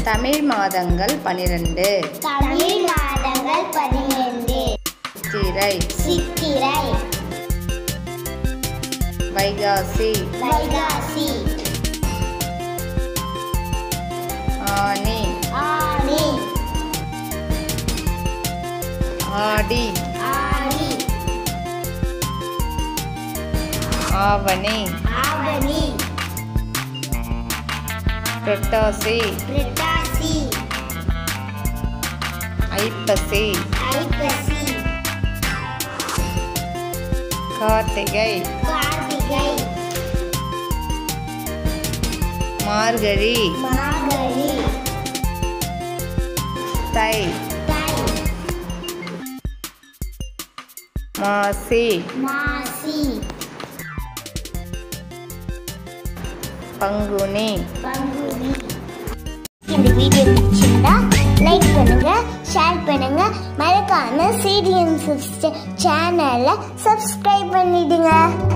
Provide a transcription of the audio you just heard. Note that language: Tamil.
தமிழ் மாதங்கள் பனிரெண்டு தமிழ் மாதங்கள் பதினெண்டு சித்திரை சித்திரை வைகாசி வைகாசி ஆனி ஆனி ஆடி ஆனி ஆவணி ஆவணி புரட்டாசி புரட்டாசி ஐப்பசி ஐப்பசி கார்த்திகை கார்த்திகை மார்கழி மார்கழி தை தை மாசி மாசி பங்குனி பங்குனி இந்த வீடியோ பிடிச்சிருந்தா லைக் பண்ணுங்க ஷேர் பண்ணுங்க மறக்காம சீரியன் சிஸ்டர் சேனலை சப்ஸ்கிரைப் பண்ணிடுங்க